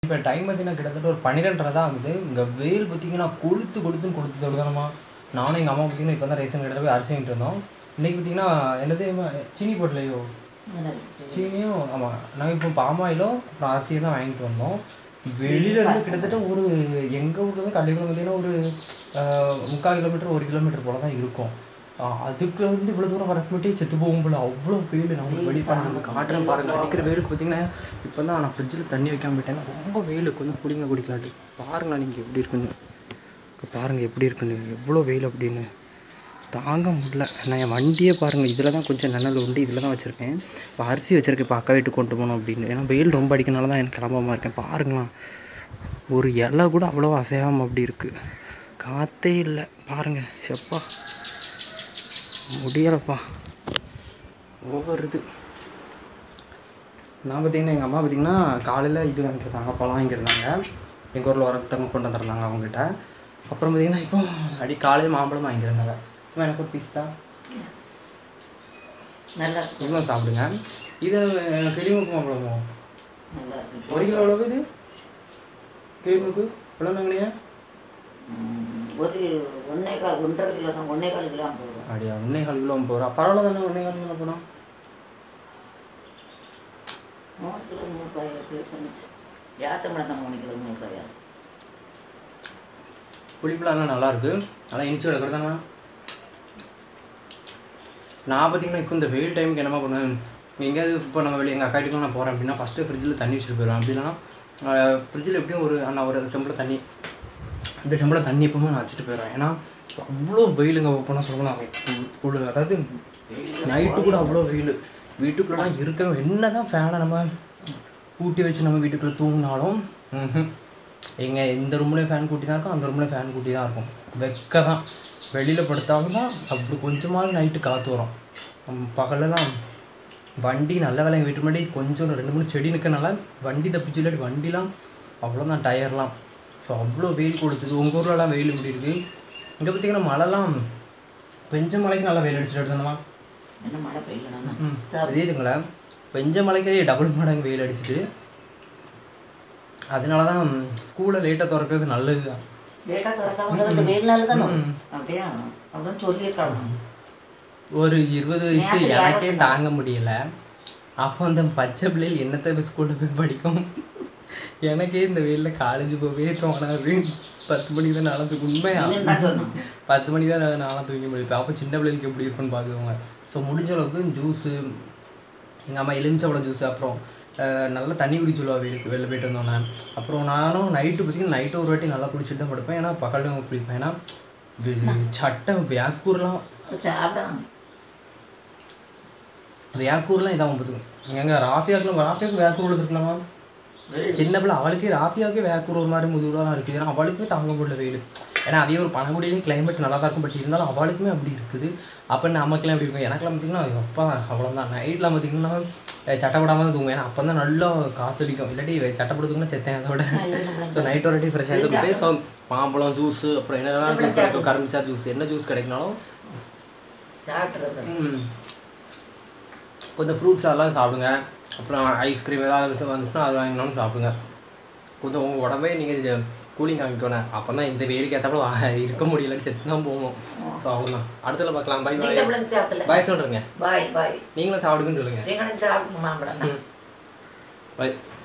இப்போ டைம் பார்த்தீங்கன்னா கிட்டத்தட்ட ஒரு பன்னிரெண்டரை தான் ஆகுது இங்கே வெயில் பார்த்தீங்கன்னா கொளுத்து கொளுத்துன்னு கொளுத்து தொடுதானமா நானும் எங்கள் அம்மா பார்த்தீங்கன்னா இப்போ தான் ரேஷன் கடையில் போய் அரிசி வாங்கிட்டு இருந்தோம் இன்றைக்கி பார்த்தீங்கன்னா என்னது சீனி போடலையோ சீனியும் ஆமாம் நாங்கள் இப்போ பாமாயிலும் அப்புறம் அரிசியும் தான் வாங்கிட்டு வந்தோம் வெளியில இருந்து கிட்டத்தட்ட ஒரு எங்கள் ஊர்ல இருந்து கள்ளிக்குளம் பார்த்தீங்கன்னா ஒரு ஆஹ், முக்கால் கிலோமீட்டர் ஒரு கிலோமீட்டர் போல தான் இருக்கும் ஆஹ், அதுக்குள்ள வந்து இவ்வளோ தூரம் வரக்குமட்டே செத்து போகும் போல அவ்வளோ வெயில் நான் உங்களுக்கு வெளியே பண்ண காட்டுறேன் பாருங்க அடிக்கிற வெயிலுக்கு பார்த்தீங்கன்னா இப்போ தான் நான் ஃப்ரிட்ஜில் தண்ணி வைக்காம போயிட்டேன் ரொம்ப வெயில் கொஞ்சம் குடிங்க குடிக்கலாட்டு பாருங்களா நீங்கள் எப்படி இருக்குன்னு இங்க பாருங்க எப்படி இருக்குன்னு எவ்வளோ வெயில் அப்படின்னு தாங்க முடியல நான் என் வண்டியே பாருங்கள் இதில் தான் கொஞ்சம் நிழல் உண்டு இதில் தான் வச்சுருக்கேன் இப்போ அரிசி வச்சுருக்கேன் இப்போ அக்கா வீட்டுக்கு கொண்டு போகணும் அப்படின்னு ஏன்னா வெயில் ரொம்ப அடிக்கனால தான் எனக்கு கிளம்பாமல் இருக்கேன் பாருங்களேன் ஒரு இலை கூட அவ்வளோ அசையாமல் அப்படி இருக்குது காற்றே இல்லை பாருங்கள் செப்பா முடியலப்பா ஒவ்வொரு இது நான் பார்த்தீங்கன்னா எங்கள் அம்மா பார்த்தீங்கன்னா காலையில் இது வாங்கியிருந்தாங்க பழம் வாங்கியிருந்தாங்க எங்கள் ஊரில் ஒருத்தவங்க கொண்டு வந்துருந்தாங்க அவங்ககிட்ட அப்புறம் பார்த்தீங்கன்னா இப்போ அடி காலையில் மாம்பழம் வாங்கியிருந்தாங்க இப்போ எனக்கு ஒரு பீஸ் தான் நல்லா இருக்கு இவ்வளோ சாப்பிடுங்க இது கிளிமுக்கு மாம்பழமோ நல்லா இருக்கு ஒரு கிலோ எவ்வளவு இது கிளிமுக்கு எவ்வளோ வாங்கினீங்க ம், ஒரு ஒன்றே கால் ஒன்றரை கிலோ தான் ஒன்றே கால் கிலோ ஐம்பது ரூபா அப்படியா ஒன்றே கால் கிலோ ஐம்பது ரூபா பரவாயில்ல தானே ஒன்றே கால் கிலோ போனோம் மூணு கிலோ நூறுரூவாய் எப்படி சொன்னிச்சு யாத்தம்பழம் தான் மூணு கிலோ நூறுரூவாயா புளிப்பெலாம் நல்லா இருக்கு நல்லா இனிச்சு விட தானே நான் பார்த்தீங்கன்னா இப்போ இந்த வெயில் டைமுக்கு என்னமா பண்ணுவேன் எங்கேயாவது இப்போ நம்ம வெளியே எங்கள் அக்கா வீட்டுக்கு நான் போகிறேன் அப்படின்னா ஃபஸ்ட்டு ஃப்ரிட்ஜில் தண்ணி வச்சுட்டு போயிடுவேன் அப்படி இல்லைன்னா ஃப்ரிட்ஜில் எப்படியும் ஒரு நான் ஒரு செம்பில் தண்ணி இந்த செம்பில் தண்ணி எப்பவுமே நான் வச்சுட்டு போயிடுவேன் ஏன்னா அவ்வளோ வெயிலுங்க ஓப்பனாக சொல்லலாம் குளு அதாவது நைட்டு கூட அவ்வளோ வெயில் வீட்டுக்குள்ளலாம் இருக்க என்ன தான் ஃபேனை நம்ம ஊட்டி வச்சு நம்ம வீட்டுக்குள்ளே தூங்கினாலும் ம்ஹும். எங்க இந்த ரூம்லேயும் ஃபேன் கூட்டி தான் இருக்கும் அந்த ரூம்லேயும் ஃபேன் கூட்டி தான் இருக்கும் வெக்க தான் வெளியில் படுத்தாலும் தான் அப்படி கொஞ்சமாவது நைட்டு காற்று வரும் ம், பகலெல்லாம் வண்டி நல்ல வேலை எங்கள் வீட்டு முன்னாடி கொஞ்சம் ரெண்டு மூணு செடி நிற்கனால வண்டி தப்பிச்சு இல்லாட்டி வண்டிலாம் அவ்வளோதான் டயர்லாம் ஸோ அவ்வளோ வெயில் கொடுத்துது உங்கள் ஊர்லலாம் வெயில் இப்படி இருக்குது இங்கே பார்த்தீங்கன்னா மழைலாம் பெஞ்ச மழைக்கு நல்லா வெயில் அடிச்சுட்டு எடுத்தோம்மா என்ன மழை பெய்யலன்னா ம் இதேதுங்களா பெஞ்ச மழைக்கே டபுள் மடங்கு வெயில் அடிச்சிட்டு அதனால தான் ஸ்கூலை லேட்டாக திறக்கிறது நல்லது தான் லேட்டாக திறக்காம இந்த வெயில்னால தானே அப்படியா அப்படின்னு சொல்லியிருக்காங்க ஒரு இருபது வயசு எனக்கே தாங்க முடியல அப்போ அந்த பச்சை பிள்ளைகள் என்னத்தை ஸ்கூலில் போய் படிக்கும் எனக்கே இந்த வெயிலில் காலேஜ் போகவே தோணாது பத்து மணிக்கு தான் நாளாக தூக்கி உண்மையா என்ன சொன்னோம் பத்து மணிக்கு தான் நாளாக தூக்கி முடிப்பேன் அப்போ சின்ன பிள்ளைகளுக்கு எப்படி இருக்குன்னு பார்த்துக்கோங்க ஸோ முடிஞ்ச அளவுக்கு ஜூஸு எங்கள் அம்மா எலுமிச்சம்பழம் ஜூஸ் அப்புறம் அஹ், நல்லா தண்ணி குடிக்க சொல்லுவா வீட்டுக்கு வெளில போயிட்டு வந்தோன்னே அப்புறம் நானும் நைட்டு பார்த்தீங்கன்னா நைட்டு ஒரு வாட்டி நல்லா குடிச்சிட்டு தான் படுப்பேன் ஏன்னா பகலும் குளிப்பேன் ஏன்னா வி- சட்டை வேக்கூர்லாம் சாப்பிடாம வேக்கூர்லாம் இதான் பார்த்துக்கும் எங்க ராஃபியாக்குலாம் ராஃபியாவுக்கு வேக்கூர் இருக்கலாமா சின்ன பிள்ளை அவளுக்கே ராஃபியாவுக்கே வேக்கூர் ஒரு மாதிரி முதுகுலாம் இருக்குது ஏன்னா அவளுக்குமே தாங்க முடியல வெயில் ஏன்னா அவையே ஒரு பனகுடியிலையும் கிளைமேட் நல்லா தான் இருக்கும் பட் இருந்தாலும் அவளுக்குமே அப்படி இருக்குது அப்போ நமக்குலாம் எப்படி இருக்கும் எனக்குலாம் பார்த்தீங்கன்னா அப்பா அவ்வளோதான் நைட்டில் பார்த்தீங்கன்னா அஹ் சட்டை போடாமல் தூங்கும் ஏன்னா அப்போ தான் நல்லா காத்தடிக்கும் இல்லாட்டி சட்டை போடுறதுக்குன்னா செத்தேன் அதோட ஸோ நைட் ஒரு வாட்டி ஃப்ரெஷ்ஷாக எடுத்து போய் ஸோ மாம்பழம் ஜூஸு அப்புறம் என்னெல்லாம் ஜூஸ் கிடைக்கும் கரும்பிச்சா ஜூஸ் என்ன ஜூஸ் கிடைக்கினாலும் சாப்பிட்றது ம். கொஞ்சம் ஃப்ரூட்ஸ் அதெல்லாம் சாப்பிடுங்க அப்புறம் ஐஸ்கிரீம் ஏதாவது விஷயம் வந்துச்சுன்னா அது வாங்கினாலும் சாப்பிடுங்க கொஞ்சம் உங்கள் உடம்பே நீங்கள் கூலிங் ஆகிக்கணும் அப்போ தான் இந்த வெயிலுக்கு ஏற்றப்பட இருக்க முடியல செத்து தான் போவோம் ஸோ அவ்வளோதான் அடுத்தல பார்க்கலாம் பை நீங்க பாய் எப்படி சாப்பிடல பாய் சொல்கிறேங்க பாய் பாய் நீங்களும் சாப்பிடுங்கன்னு சொல்லுங்கள் நீங்களும் சாப்பிடுங்க மாம்பழம் பாய்